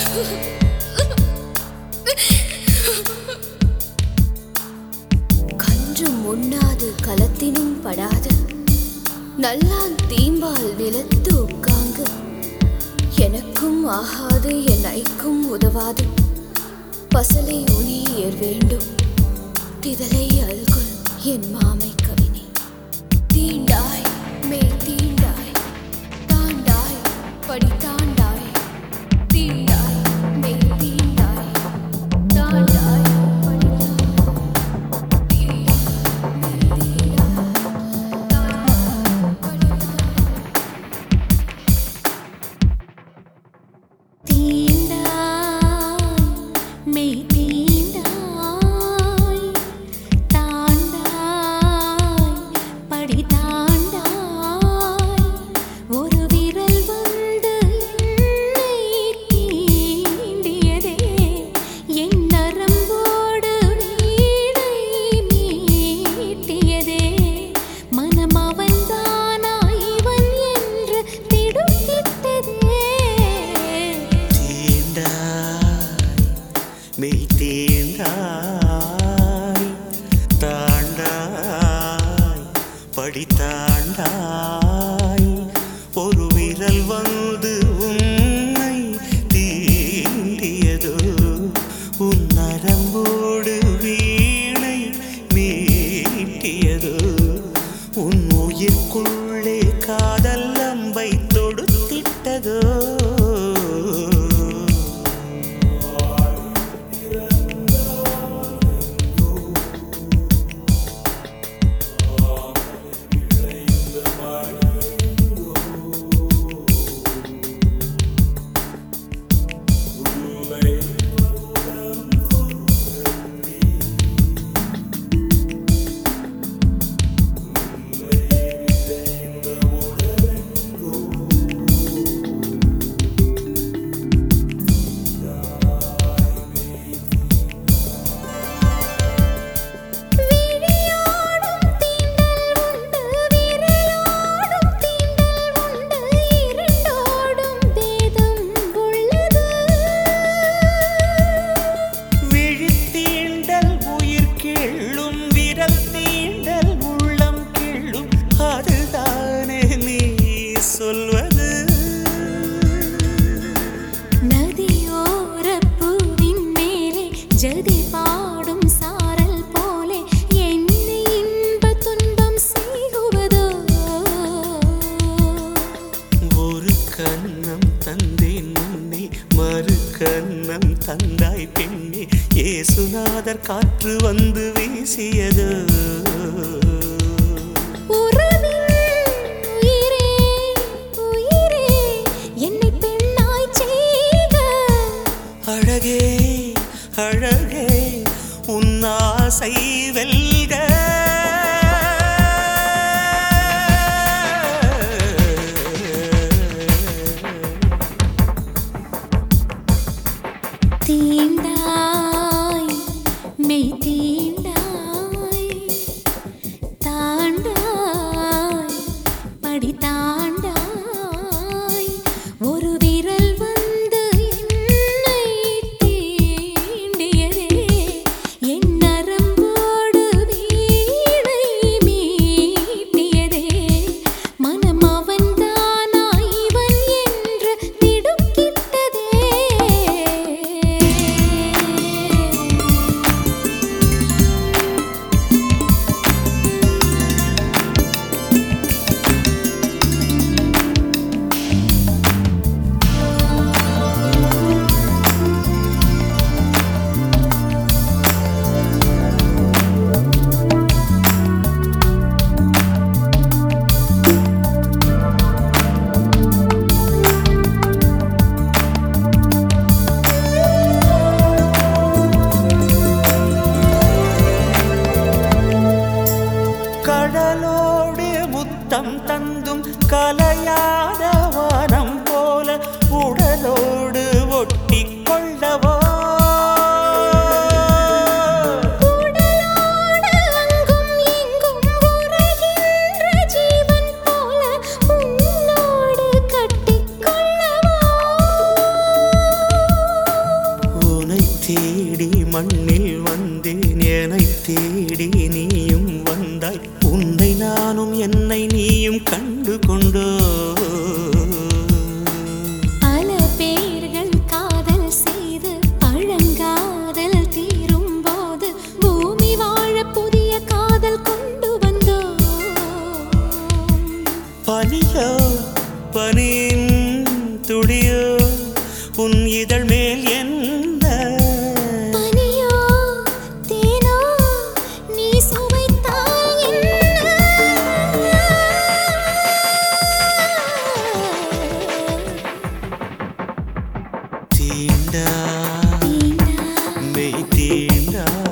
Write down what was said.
கன்றும் உண்ணாது களத்தினும் படாது நல்லான் தீம்பால் நிலத்து உட்காங்கு எனக்கும் ஆகாது என் ஐக்கும் உதவாது பசலை உனியர் வேண்டும் திதலை அல்குல் என் மாமை கவினே தீண்டாய் மே தீண்டாய் தாண்டாய் படி தாண்டாய் தீண்டாய் மே தீண்டாய் தாண்டாய் படி தீண்டாய் மெய் தீண்டாய் தாண்டாய் படி தாண்டாய் ஒரு விரல் வந்து என்னை தீண்டியதே என் நரம்போடு வீணை மீட்டியதே மனம் அவன்தானா இவன் என்று திடுக்கிட்டதே தீண்டாய் மெய் தீண்டாய் தாண்டாய் படி தாண்டாய் ஒரு விரல் வந்து உன்னை தீண்டியதோ உன் நரம்போடு வீணை மீட்டியதோ உன் உயிர்க்குள்ளே காதல் அம்பை தொடுத்திட்டதோ விழியோடும் தீண்டல் உண்டு விரலோடும் தீண்டல் உண்டு இரண்டோடும் பேதம் உள்ளது விழித்தீண்டல் உயிர் கிள்ளும் விரல் தீண்டல் உள்ளம் கிள்ளும் அதுதானே நீ சொல்வது நதியோரப் பூவின் மேலே ஜதி பாடும் சாரல் போலே என்னை இன்பத் துன்பம் செய்குவதோ ஒரு கன்னம் தந்தேன் முன்னே மறு கன்னம் தந்தாய் பெண்ணே ஏசுநாதர் காற்று வந்து வீசியது உறவின் உயிரே உயிரே என்னை பெண்ணாய் செய்க அழகே அழகே உன் ஆசை வெல்க தீண்டாய் மெய் தீண்டாய் தாண்டாய் படி தாண்டாய் ஒரு விரல் வந்து என்னை தீண்டியதே என் நரம்போடு வீணை மீட்டியதே மனம் அவன்தானா இவன் என்று திடுக்கிட்டதே மண்ணில் வந்தேன் என்னை தேடி நீயும் வந்தாய் உன்னை நானும் என்னை நீயும் கண்டு கொண்டோ பல பேர்கள் காதல் செய்து பழங்காதல் தீரும் போது பூமி வாழ புதிய காதல் கொண்டு வந்தோம் பனியோ பனியின் துடியோ உன் இதழ் மேல் என்ன பனியோ தேனோ நீ சுவைத்தால் என்ன தீண்டா தீண்டா மெய் தீண்டா